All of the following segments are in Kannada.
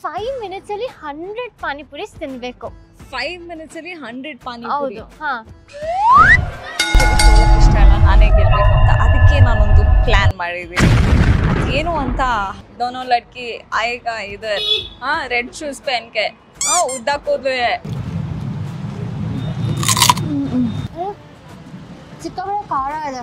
ಫೈವ್ ಮಿನಿಟ್ಸ್ ಅಲ್ಲಿ ಹಂಡ್ರೆಡ್ ಪಾನಿಪುರಿಸ್ ತಿನ್ಬೇಕು ಫೈವ್ ಮಿನಿಟ್ಸ್ ಅಲ್ಲಿ ಹಂಡ್ರೆಡ್ ಪಾನಿ ಹೌದು ಹಾ ಇಷ್ಟ ಇಲ್ಲ ನಾನೇ ಗೆಲ್ಬೇಕು ಅಂತ ಅದಕ್ಕೆ ನಾನೊಂದು ಪ್ಲಾನ್ ಮಾಡಿದ್ದೀನಿ ಏನು ಅಂತ ದೋನೋ ಲಡ್ಕಿ ಆಯೇಗ ಇದರ್ ಹಾ ರೆಡ್ ಶೂಸ್ ಪೆನ್ ಕೆ ಹಾ ಉದ್ದ ಕೂದಲು ಸಿಕ್ಕಾಪಟ್ಟೆ ಖಾರ ಇದೆ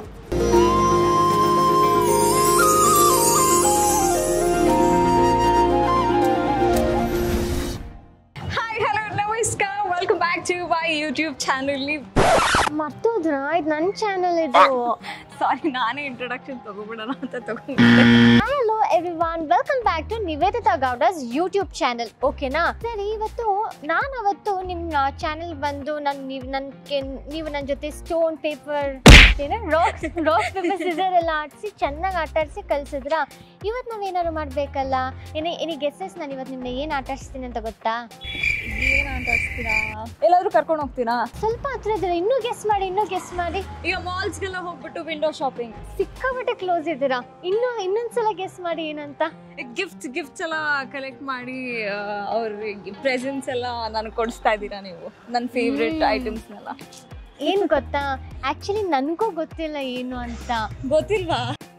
ಹಾಯ್ ಹಲೋ ನಮಸ್ಕಾರ welcome back to my YouTube channel ಮತ್ತೋದ್ರ ಇದು ನನ್ನ ಚಾನಲ್ ಇದು ಸಾರಿ ನಾನೇ ಇಂಟ್ರೊಡಕ್ಷನ್ ತಗೋಬಿಡೋಣ ಅಂತ ತಗೊಂಡಿದ್ದೆ hello everyone welcome back to Nivedita Gowda's YouTube channel ಓಕೆನಾ ಸರಿ ಇವತ್ತು ನಾನು ಅವತ್ತು ನಿಮ್ಮ ಚಾನೆಲ್ ಬಂದು ನಾನು ನೀವು ನನ್ಗೆ ನೀವು ನನ್ನ ಜೊತೆ stone paper rock rock paper scissor ಎಲ್ಲ ಆಡಿಸಿ ಚೆನ್ನಾಗಿ ಆಟ ಆಡಿಸಿ ಕಲ್ಸಿದ್ರ ಇವತ್ತು ನಾವು ಏನಾದ್ರು ಮಾಡಬೇಕಲ್ಲ ಏನೇ ಏನಿ ಗೆಸ್ಸಸ್ ನಾನು ಇವತ್ತು ನಿಮ್ಮನ್ನ ಏನು ಆಟ ಆಡಿಸ್ತೀನಿ ಅಂತ ಗೊತ್ತಾ ಏನ್ ಅಂತ ಹಚ್ತೀರಾ ಎಲ್ಲಾದ್ರೂ ಕರ್ಕೊಂಡು ಹೋಗ್ತೀರಾ ಸ್ವಲ್ಪ ಹತ್ರ ಇದ್ದೀರಾ ಇನ್ನೂ ಗೆಸ್ ಮಾಡಿ ಇನ್ನೂ ಗೆಸ್ ಮಾಡಿ ಈಗ ಮಾಲ್ಸ್ಗೆಲ್ಲ ಹೋಗ್ಬಿಟ್ಟು ವಿಂಡೋ ಶಾಪಿಂಗ್ ಸಿಕ್ಕಾಪಟ್ಟೆ ಕ್ಲೋಸ್ ಇದ್ದೀರಾ ಇನ್ನೂ ಇನ್ನೊಂದ್ಸಲ ಗೆಸ್ ಮಾಡಿ ಏನಂತ ಗಿಫ್ಟ್ಸ್ ಗಿಫ್ಟ್ಸ್ ಎಲ್ಲ ಕಲೆಕ್ಟ್ ಮಾಡಿ ಅವ್ರಿಗೆ ಪ್ರೆಸೆಂಟ್ಸ್ ಎಲ್ಲ ನನಗೆ ಕೊಡಿಸ್ತಾ ಇದ್ದೀರಾ ನೀವು ನನ್ನ ಫೇವ್ರೆಟ್ ಹ್ಮ್. ಐಟಮ್ಸ್ನೆಲ್ಲ ಏನ್ ಗೊತ್ತಾ ಆಕ್ಚುಲಿ ನನಗೂ ಗೊತ್ತಿಲ್ಲ ಏನು ಅಂತ ಗೊತ್ತಿಲ್ವಾ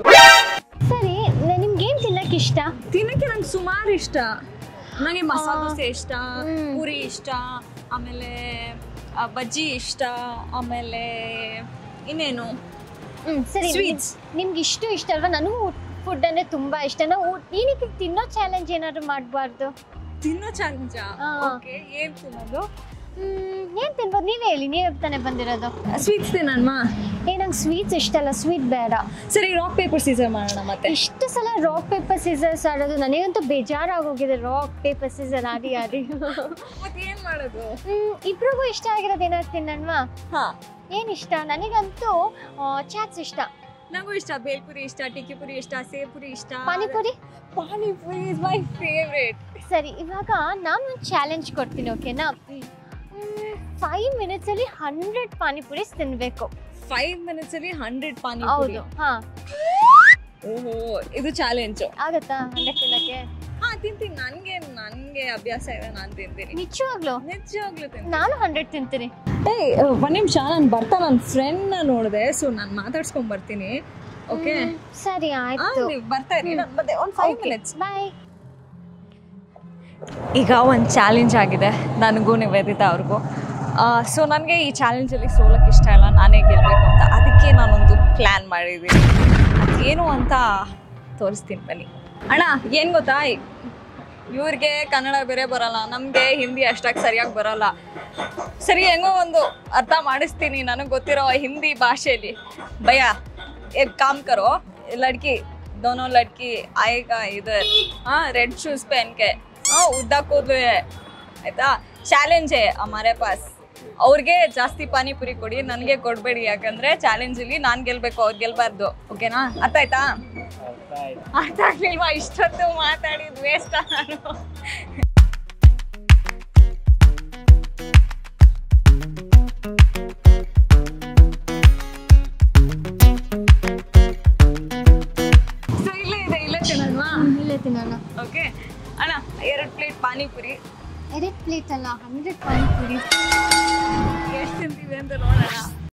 ಸರಿ ನ- ನಿಮ್ಗೆ ಏನ್ ತಿನ್ನಕ್ ಇಷ್ಟ ತಿನ್ನಕ್ಕೆ ನಂಗೆ ಸುಮಾರು ಇಷ್ಟ ನನಗೆ ಮಸಾಲೆ ಆ. ದೋಸೆ ಇಷ್ಟ ಹ್ಮ್. ಪೂರಿ ಇಷ್ಟ ಆಮೇಲೆ ಆ, ಬಜ್ಜಿ ಇಷ್ಟ ಆಮೇಲೆ ಇನ್ನೇನು ಹ್ಮ್ ಸರಿ Sweets. ನಿಮ್- ನಿಮ್ಗೆ ಇಷ್ಟು ಇಷ್ಟ ಅಲ್ವಾ ನನಗೂ ಫುಡ್ ಅಂದ್ರೆ ತುಂಬಾ ಇಷ್ಟ ನಾವು ಏನಕ್ಕೆ ತಿನ್ನೋ ಚಾಲೆಂಜ್ ಏನಾದ್ರು ಮಾಡಬಾರ್ದು ತಿನ್ನೋ ಚಾಲೆಂಜಾ ಆ. ಓಕೆ ಏನು ತಿನ್ನೋದು ಹ್ಮ್ ಏನ್ ತಿನ್ಬೋದು ನೀವೇ ಹೇಳಿ ನೀವೇ ತಾನೇ ಬಂದಿರೋದು ಸ್ವೀಟ್ಸ್ ತಿನ್ನೋಣ ಏ ನಂಗೆ ಸ್ವೀಟ್ಸ್ ಇಷ್ಟ ಅಲ್ಲ ಸ್ವೀಟ್ ಬೇಡ ಸರಿ ರಾಕ್ ಪೇಪರ್ ಸೀಸರ್ ಮಾಡೋಣ ಮತ್ತೆ ಇಷ್ಟು ಸಲ ರಾಕ್ ಪೇಪರ್ ಸೀಸರ್ಸ್ ಆಡೋದು ನನಗಂತೂ ಬೇಜಾರಾಗೋಗಿದೆ ರಾಕ್ ಪೇಪರ್ ಸೀಸರ್ ಆಡಿ ಆಡಿ ಮತ್ತೆ ಏನು ಮಾಡೋದು ಹ್ಮ್ ಇಬ್ರಿಗೂ ಇಷ್ಟ ಆಗಿರೋದು ಏನಾದ್ರು ತಿನ್ನಣ್ವಾ ಹಾ ಏನ್ ಇಷ್ಟ ನನಗಂತೂ ಚಾಟ್ಸ್ ಇಷ್ಟ ನಂಗೂ ಇಷ್ಟ ಬೇಲ್ಪುರಿ ಇಷ್ಟ ಟಿಕ್ಕಿ ಪುರಿ ಇಷ್ಟ ಸೇಪುರಿ ಇಷ್ಟ panipuri panipuri is my favourite ಸರಿ ಇವಾಗ ನಾನು ಒಂದು ಚಾಲೆಂಜ್ ಕೊಡ್ತೀನಿ ಓಕೆನಾ ಫೈವ್ ಮಿನಿಟ್ಸ್ ಅಲ್ಲಿ ಹಂಡ್ರೆಡ್ ಪಾನಿಪುರಿಸ್ ತಿನ್ಬೇಕು ಫೈವ್ ಮಿನಿಟ್ಸ್ ಅಲ್ಲಿ ಹಂಡ್ರೆಡ್ ಪಾನಿಪುರಿ ಹೌದು ಹಾ ಓಹೋ ಇದು ಚಾಲೆಂಜ್ ಆಗತ್ತಾ ಹಂಡ್ರೆಡ್ ತಿನ್ನಕ್ಕೆ ಹಾ ತಿಂತೀನಿ ನನ್ಗೆ ನನ್ಗೆ ಅಭ್ಯಾಸ ಇದೆ ನಾನು ತಿಂತೀನಿ ನಿಜವಾಗ್ಲು ನಿಜವಾಗ್ಲೂ ತಿಂತೀನಿ ನಾನು ಹಂಡ್ರೆಡ್ ತಿಂತೀನಿ ಏಯ್ ಒಂದ್ ನಿಮಿಷ ನಾನು ಬರ್ತಾ ನನ್ನ ಫ್ರೆಂಡ್ ನ ನೋಡಿದೆ ಸೊ ನಾನು ಮಾತಾಡ್ಸ್ಕೊಂಡ್ ಬರ್ತೀನಿ ಓಕೆ ಹ್ಮ್, ಸರಿ ಆಯ್ತು ನೀವು ಬರ್ತಾ ಇರಿ ನಾನು ಮತ್ತೆ ಒಂದು ಫೈವ್ ಮಿನಿಟ್ಸ್ ಬಾಯ್ ಈಗ ಒಂದು ಚಾಲೆಂಜ್ ಆಗಿದೆ ನನಗೂ ನಿವೇದಿತಾ ಅವ್ರಿಗೂ ಸೊ ನನಗೆ ಈ ಚಾಲೆಂಜಲ್ಲಿ ಸೋಲಕ್ಕೆ ಇಷ್ಟ ಇಲ್ಲ ನಾನೇ ಗೆಲ್ಲಬೇಕು ಅಂತ ಅದಕ್ಕೆ ನಾನೊಂದು ಪ್ಲ್ಯಾನ್ ಮಾಡಿದ್ದೀನಿ ಏನು ಅಂತ ತೋರಿಸ್ತೀನಿ ಬನ್ನಿ ಅಣ್ಣ ಏನು ಗೊತ್ತಾ ಇವ್ರಿಗೆ ಕನ್ನಡ ಬೇರೆ ಬರಲ್ಲ ನಮಗೆ ಹಿಂದಿ ಅಷ್ಟಾಗಿ ಸರಿಯಾಗಿ ಬರಲ್ಲ ಸರಿ ಹೆಂಗೋ ಒಂದು ಅರ್ಥ ಮಾಡಿಸ್ತೀನಿ ನನಗೆ ಗೊತ್ತಿರೋ ಹಿಂದಿ ಭಾಷೆಯಲ್ಲಿ ಭಯ एक काम करो लड़की दोनों लड़की आएगा इधर हाँ रेड शूज पहन के हाँ ಉದ್ದ ಕೂದಲು ಆಯ್ತಾ ಚಾಲೆಂಜ್ ಹಮಾರೆ ಪಾಸ್ ಅವ್ರಿಗೆ ಜಾಸ್ತಿ ಪಾನಿಪುರಿ ಕೊಡಿ ನನಗೆ ಕೊಡಬೇಡಿ ಯಾಕಂದ್ರೆ ಚಾಲೆಂಜಲ್ಲಿ ನಾನು ಗೆಲ್ಬೇಕು ಅವ್ರು ಗೆಲ್ಬಾರ್ದು ಓಕೆನಾ ಅರ್ಥ ಆಯ್ತಾ ಅರ್ಥ ಆಗ್ಲಿಲ್ವಾ ಇಷ್ಟೊತ್ತು ಮಾತಾಡಿದ್ ವೇಸ್ಟ್ ನಾನು ಸೊ ಇಲ್ಲೇ ಇದೆ ಇಲ್ಲೇ ತಿನ್ನಲ್ವಾ ಇಲ್ಲೇ ತಿನ್ನೋಣ ಓಕೆ ಅಣ್ಣ ಎರಡು ಪ್ಲೇಟ್ ಪಾನಿಪುರಿ ಎರಡು ಪ್ಲೇಟ್ ಅಲ್ಲ ಹಂಡ್ರೆಡ್ ಪಾನಿಪುರಿ ಎಷ್ಟು ತಿಂತೀವಿ ಅಂತ ನೋಡೋಣ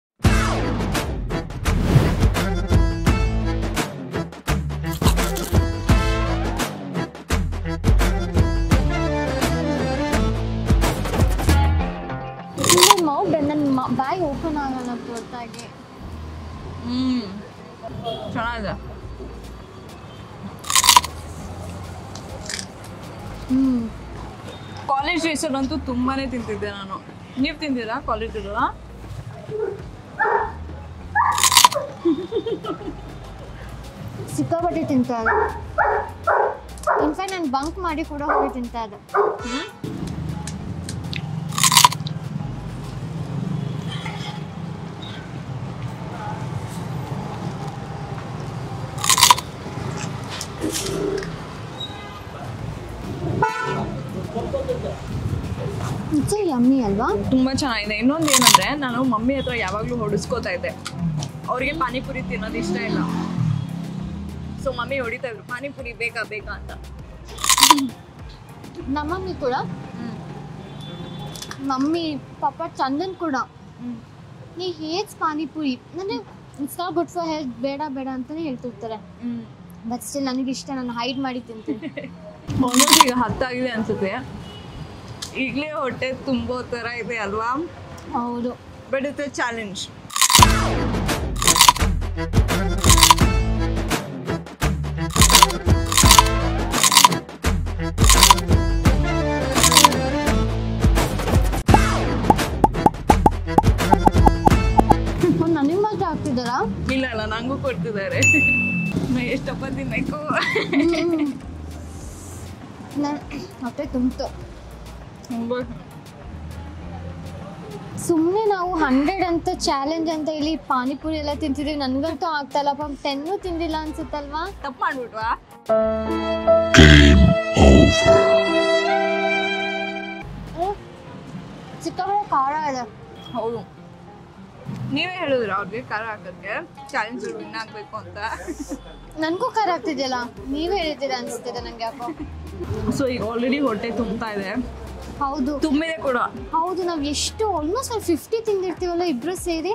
ಇಲ್ಲಿ ಮೌತ್ ನನ್ನ ಬಾಯಿ ಓಪನ್ ಆಗಲ್ಲ ಗೊತ್ತಾಗಿ ಹ್ಮ್ ಚೆನ್ನಾಗಿದೆ ಹ್ಮ್ ಕಾಲೇಜ್ ಡೇಸಲ್ಲಂತೂ ತುಂಬಾನೇ ತಿಂತಿದ್ದೆ ನಾನು ನೀವು ತಿಂದಿರಾ ಕಾಲೇಜ್ ಇರುವ ಸಿಕ್ಕಾಪಟ್ಟೆ ತಿಂತಾ ಇದೆ ಇನ್ಫ್ಯಾಕ್ಟ್ ನಾನು ಬಂಕ್ ಮಾಡಿ ಕೂಡ ಹೋಗಿ ತಿಂತಾ ಇದೆ ನಿಜ ಯಮ್ಮಿ ಅಲ್ವಾ ತುಂಬಾ ಚೆನ್ನಾಗಿದೆ ಇನ್ನೊಂದು ಏನಂದ್ರೆ ನಾನು ಮಮ್ಮಿ ಹತ್ರ ಯಾವಾಗಲೂ ಹೊಡಿಸ್ಕೋತಾ ಇದ್ದೆ ಅವ್ರಿಗೆ ಪಾನಿಪುರಿ ತಿನ್ನೋದು ಇಷ್ಟ ಇಲ್ಲ ಸೊ ಮಮ್ಮಿ ಹೊಡಿತಾ ಇದ್ರು ಪಾನಿಪುರಿ ಬೇಕಾ ಬೇಕಾ ಅಂತ ನಮ್ಮಮ್ಮಿ ಕೂಡ ಮಮ್ಮಿ ಪಾಪ ಚಂದನ್ ಕೂಡ ನೀ ಹೇಗ್ ಪಾನಿಪುರಿ ಅಂದರೆ it's not good for health ಬೇಡ ಬೇಡ ಅಂತಾನೆ ಹೇಳ್ತಿರ್ತಾರೆ ಬಟ್ ಸ್ಟಿಲ್ ನನಗೆ ಇಷ್ಟ ನಾನು ಹೈಡ್ ಮಾಡಿ ತಿಂತೀನಿ ಆಲ್ಮೋಸ್ಟ್ ಈಗ ಹತ್ತಾಗಿದೆ ಅನ್ಸುತ್ತೆ ಈಗಲೇ ಹೊಟ್ಟೆ ತುಂಬೋ ಥರ ಇದೆ ಅಲ್ವಾ ಹೌದು ಬಟ್ ಇಟ್ಸ್ ಎ ಚಾಲೆಂಜ್ ನನಗೆ ಮಾತ್ರ ಆಗ್ತಿದ್ದಾರಾ ಇಲ್ಲ ಅಲ್ಲ ನಂಗೂ ಕೊಡ್ತಿದ್ದಾರೆ ನಾ ಎಷ್ಟಪ್ಪ ತಿನ್ನಬೇಕು ನಾನು ಹೊಟ್ಟೆ ತುಂಬಿತು ಸುಮ್ಮನೆ ನಾವು ಹಂಡ್ರೆಡ್ ಅಂತ ಚಾಲೆಂಜ್ ಅಂತ ಇಲ್ಲಿ ಪಾನಿಪುರಿ ಎಲ್ಲ ತಿಂತಿದ್ದೀವಿ ನನಗಂತೂ ಆಗ್ತಾ ಪಾಪ ಟೆನ್ನು ತಿಂದಿಲ್ಲ ಅನ್ಸುತ್ತಲ್ವಾ ತಪ್ಪು ಮಾಡ್ಬಿಟ್ವಾ ಸಿಕ್ಕಾಪಟ್ಟೆ ಖಾರ ಇದೆ ಹೌದು ನೀವೇ ಹೇಳಿದ್ರ ಅವ್ರಿಗೆ ಖಾರ ಹಾಕೋಕ್ಕೆ ಚಾಲೆಂಜ್ ವಿನ್ ಆಗಬೇಕು ಅಂತ ನನಗೂ ಖಾರ ಆಗ್ತಿದೆಯಲ್ಲ ನೀವೇ ಹೇಳಿದ್ದೀರ ಅನಿಸ್ತಿದೆ ನನಗೆ ಯಾಕೋ ಸೊ ಈಗ ಆಲ್ರೆಡಿ ಹೊಟ್ಟೆ ತುಂಬ್ತಾ ಇದೆ ಹೌದು ತುಂಬಿದೆ ಕೂಡ ಹೌದು ನಾವು ಎಷ್ಟು ಆಲ್ಮೋಸ್ಟ್ ನಾವು ಫಿಫ್ಟಿ ತಿಂದಿರ್ತೀವಲ್ಲ ಇಬ್ರು ಸೇರಿ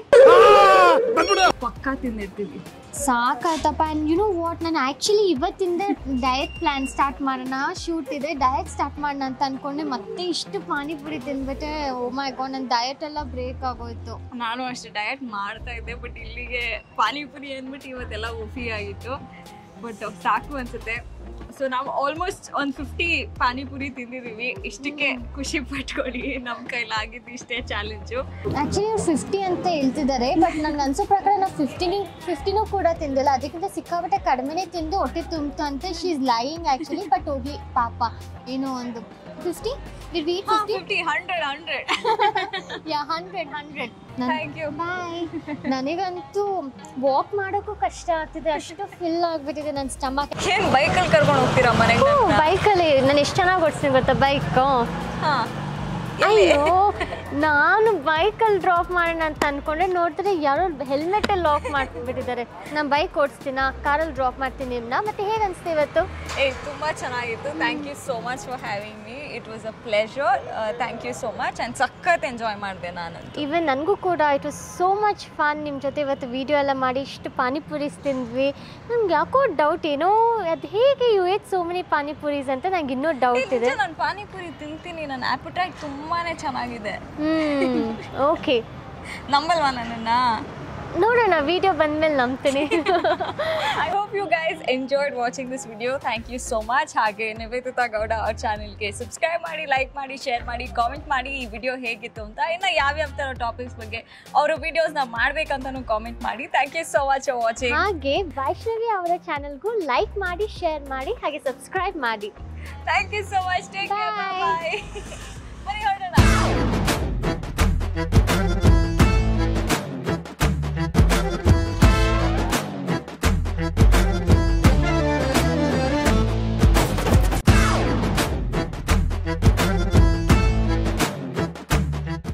ಪಕ್ಕ ತಿಂದಿರ್ತೀವಿ ಸಾಕಾಯ್ತಪ್ಪ ಆ್ಯಂಡ್ ಯು ನೋ ವಾಟ್ ನಾನು ಆ್ಯಕ್ಚುಲಿ ಇವತ್ತಿಂದ ಡಯಟ್ ಪ್ಲ್ಯಾನ್ ಸ್ಟಾರ್ಟ್ ಮಾಡೋಣ ಶೂಟ್ ಇದೆ ಡಯಟ್ ಸ್ಟಾರ್ಟ್ ಮಾಡೋಣ ಅಂತ ಅನ್ಕೊಂಡೆ ಮತ್ತೆ ಇಷ್ಟು ಪಾನಿಪುರಿ ತಿಂದ್ಬಿಟ್ಟೆ ಓ ಮೈ ಗಾಡ್ ನನ್ನ ಡಯಟ್ ಎಲ್ಲ ಬ್ರೇಕ್ ಆಗೋಯ್ತು ನಾನು ಅಷ್ಟೇ ಡಯಟ್ ಮಾಡ್ತಾ ಇದ್ದೆ ಬಟ್ ಇಲ್ಲಿಗೆ ಪಾನಿಪುರಿ ಅಂದ್ಬಿಟ್ಟು ಇವತ್ತೆಲ್ಲ ಉಫಿ ಆಗಿತ್ತು ಬಟ್ ಸಾಕು ಅನ್ಸುತ್ತೆ ಸೊ ನಾವು ಆಲ್ಮೋಸ್ಟ್ ಒಂದು ಫಿಫ್ಟಿ ಪಾನಿಪುರಿ ತಿಂದಿದ್ದೀವಿ ಇಷ್ಟಕ್ಕೆ ಖುಷಿ ಪಟ್ಕೊಳ್ಳಿ ನಮ್ಮ ಕೈಲಾಗಿದ್ದು ಇಷ್ಟೇ ಚಾಲೆಂಜು ಆ್ಯಕ್ಚುಲಿ ಅವ್ರು ಫಿಫ್ಟಿ ಅಂತ ಹೇಳ್ತಿದ್ದಾರೆ ಬಟ್ ನಂಗೆ ಅನ್ಸೋ ಪ್ರಕಾರ ನಾವು ಫಿಫ್ಟಿನಿ ಫಿಫ್ಟಿನೂ ಕೂಡ ತಿಂದಿಲ್ಲ ಅದಕ್ಕಿಂತ ಸಿಕ್ಕಾಪಟ್ಟೆ ಕಡಿಮೆನೇ ತಿಂದು ಹೊಟ್ಟೆ ತುಂಬಿತು ಅಂತ she is lying actually but ಹೋಗಿ ಪಾಪ ಏನೋ ಒಂದು fifty did we fifty fifty hundred hundred ya hundred hundred thank you bye ನನಗಂತೂ ವಾಕ್ ಮಾಡೋಕ್ಕೂ ಕಷ್ಟ ಆಗ್ತಿದೆ ಅಷ್ಟು ಫಿಲ್ ಆಗ್ಬಿಟ್ಟಿದೆ ನನ್ನ ಸ್ಟಮಕ್ ಏನು ಬೈಕಲ್ಲಿ ಕರ್ಕೊಂಡು ಹೋಗ್ತೀರಾ ಮನೆಗೆ ಬೈಕಲ್ಲಿ ನಾನು ಎಷ್ಟು ಚೆನ್ನಾಗಿ ಓಡಿಸ್ತೀನಿ ಗೊತ್ತಾ ಬೈಕು ಹಾಂ ಅಯ್ಯೋ ನಾನು ಬೈಕಲ್ಲಿ ಡ್ರಾಪ್ ಮಾಡೋಣ ಅಂತ ಅನ್ಕೊಂಡೆ ನೋಡಿದ್ರೆ ಯಾರೋ ಹೆಲ್ಮೆಟಲ್ಲಿ ಲಾಕ್ ಮಾಡ್ಬಿಟ್ಟಿದ್ದಾರೆ ನಾನು ಬೈಕ್ ಓಡಿಸ್ತೀನ ಕಾರಲ್ಲಿ ಡ್ರಾಪ್ ಮಾಡ್ತೀನಿ ನಿಮ್ಮನ್ನ ಮತ್ತೆ ಹೇಗೆ ಅನಿಸ್ತು ಇವತ್ತು ಏ ತುಂಬ ಚೆನ್ನಾಗಿತ್ತು thank you so much for having me it was a pleasure thank you so much and ಸಖತ್ ಎಂಜಾಯ್ ಮಾಡಿದೆ ನಾನಂತೂ ಈವನ್ ನನಗೂ ಕೂಡ it was so much fun ನಿಮ್ಮ ಜೊತೆ ಇವತ್ತು ವಿಡಿಯೋ ಎಲ್ಲ ಮಾಡಿ ಇಷ್ಟು ಪಾನಿಪುರೀಸ್ ತಿಂದ್ವಿ ನಂಗೆ ಯಾಕೋ ಡೌಟ್ ಏನೋ ಅದು ಹೇಗೆ you ate so many panipuris ಅಂತ ನಂಗೆ ಇನ್ನೂ ಡೌಟ್ ಇದೆ ನಾನು ಪಾನಿಪುರಿ ತಿಂತೀನಿ ನನ್ನ ಆ್ಯಪಿಟೈಟ್ ತುಂಬಾ ಚೆನ್ನಾಗಿದೆ ಹ್ಞೂ ಓಕೆ ನಂಬಲ್ವಾ ನನ್ನನ್ನು ನೋಡೋಣ ವಿಡಿಯೋ ಬಂದಮೇಲೆ ನಂಬ್ತೀನಿ I hope you guys enjoyed watching this video thank you so much ಹಾಗೆ ನಿವೇದಿತಾ ಗೌಡ ಅವ್ರ ಚಾನಲ್ಗೆ ಸಬ್ಸ್ಕ್ರೈಬ್ ಮಾಡಿ ಲೈಕ್ ಮಾಡಿ ಶೇರ್ ಮಾಡಿ ಕಾಮೆಂಟ್ ಮಾಡಿ ಈ ವಿಡಿಯೋ ಹೇಗಿತ್ತು ಅಂತ ಇನ್ನು ಯಾವ್ಯಾವ ಥರ ಟಾಪಿಕ್ಸ್ ಬಗ್ಗೆ ಅವರು ವಿಡಿಯೋಸ್ನ ಮಾಡ್ಬೇಕಂತನೂ ಕಾಮೆಂಟ್ ಮಾಡಿ thank you so much for watching ಹಾಗೆ ವೈಷ್ಣವಿ ಅವರ ಚಾನಲ್ಗೂ ಲೈಕ್ ಮಾಡಿ ಶೇರ್ ಮಾಡಿ ಹಾಗೆ ಸಬ್ಸ್ಕ್ರೈಬ್ ಮಾಡಿ thank you so much take care Bye. Bye